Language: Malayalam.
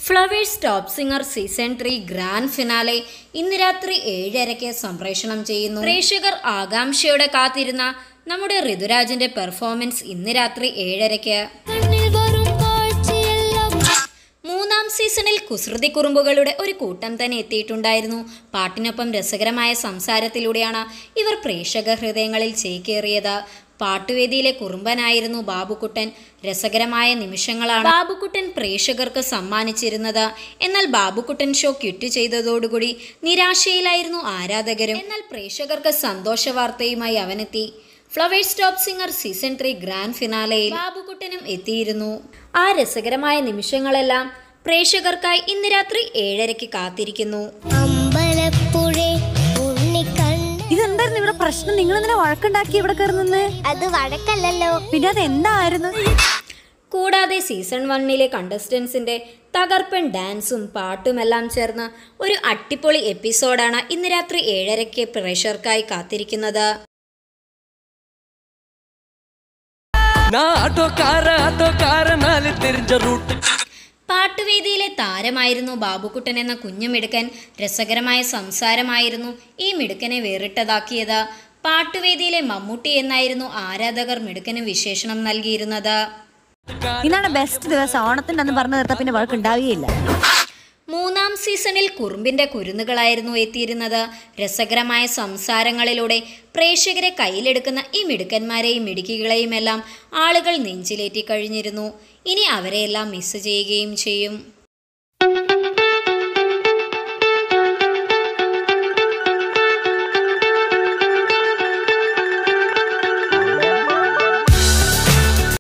flowers top singer season three grand finale ഇന്ന് രാത്രി ഏഴരയ്ക്ക് സംപ്രേഷണം ചെയ്യുന്നു പ്രേക്ഷകർ ആകാംക്ഷയോടെ കാത്തിരുന്ന നമ്മുടെ ഋതുരാജിന്റെ പെർഫോമൻസ് ഇന്ന് രാത്രി ഏഴരയ്ക്ക് കണ്ണിൽ വരും കാഴ്ചയെല്ലാം മൂന്നാം സീസണിൽ കുസൃതി കുറുമ്പുകളുടെ ഒരു കൂട്ടം തന്നെ എത്തിയിട്ടുണ്ടായിരുന്നു പാട്ടിനൊപ്പം രസകരമായ സംസാരത്തിലൂടെയാണ് ഇവർ പ്രേക്ഷക ഹൃദയങ്ങളിൽ ചേക്കേറിയത് പാട്ടുവേദിയിലെ കുറുമ്പനായിരുന്നു ബാബുക്കുട്ടൻ രസകരമായ നിമിഷങ്ങളാണ് ബാബുക്കുട്ടൻ പ്രേക്ഷകർക്ക് സമ്മാനിച്ചിരുന്നത് എന്നാൽ ബാബുക്കുട്ടൻ ഷോ ക്വിറ്റ് ചെയ്തതോടുകൂടി നിരാശയിലായിരുന്നു ആരാധകരും എന്നാൽ പ്രേക്ഷകർക്ക് സന്തോഷ വാർത്തയുമായി അവനെത്തി Flowers top singer season three grand ഫിനാലയിൽ ബാബുക്കുട്ടനും എത്തിയിരുന്നു ആ രസകരമായ നിമിഷങ്ങളെല്ലാം പ്രേക്ഷകർക്കായി ഇന്ന് രാത്രി ഏഴരയ്ക്ക് കാത്തിരിക്കുന്നു അമ്പലപ്പുഴേ ഉണ്ണിക്കണ്ണ ഇതെന്തായിരുന്നു ഇവിടെ പ്രശ്നം നിങ്ങൾ എന്തിനാ വഴക്കുണ്ടാക്കി ഇവിടെ കയറുന്നത് അത് വഴക്കല്ലല്ലോ പിന്നെ അത് എന്തായിരുന്നു കൂടാതെ സീസൺ വണ്ണിലെ കണ്ടസ്റ്റൻസിന്റെ തകർപ്പൻ ഡാൻസും പാട്ടുമെല്ലാം ചേർന്ന് ഒരു അട്ടിപ്പൊളി എപ്പിസോഡാണ് ഇന്ന് രാത്രി ഏഴരയ്ക്ക് പ്രേക്ഷകർക്കായി കാത്തിരിക്കുന്നത് நான் ஆட்டோக்கார ஆட்டோக்காரனால தெரிஞ்ச ரூட் പാട്ടുവേദിയിലെ താരമായിരുന്നു ബാബുക്കുട്ടൻ എന്ന കുഞ്ഞു മിടുക്കൻ രസകരമായ സംസാരമായിരുന്നു ഈ മിടുക്കനെ വേറിട്ടതാക്കിയത് പാട്ടുവേദിയിലെ മമ്മൂട്ടി എന്നായിരുന്നു ആരാധകർ മിടുക്കന് വിശേഷണം നൽകിയിരുന്നത് ഇന്നാണ് ബെസ്റ്റ് ദിവസം ഓണത്തിന്റെ അന്ന് പറഞ്ഞു നിർത്താൻ പിന്നെ വഴക്കുണ്ടാവുകയില്ല മൂന്നാം സീസണിൽ കുറുമ്പിന്റെ കുരുന്നുകളായിരുന്നു എത്തിയിരുന്നത് രസകരമായ സംസാരങ്ങളിലൂടെ പ്രേക്ഷകരെ കയ്യിലെടുക്കുന്ന ഈ മിടുക്കന്മാരെയും മിടുക്കികളെയും എല്ലാം ആളുകൾ നെഞ്ചിലേറ്റി കഴിഞ്ഞിരുന്നു ഇനി അവരെയെല്ലാം മിസ് ചെയ്യുകയും ചെയ്യും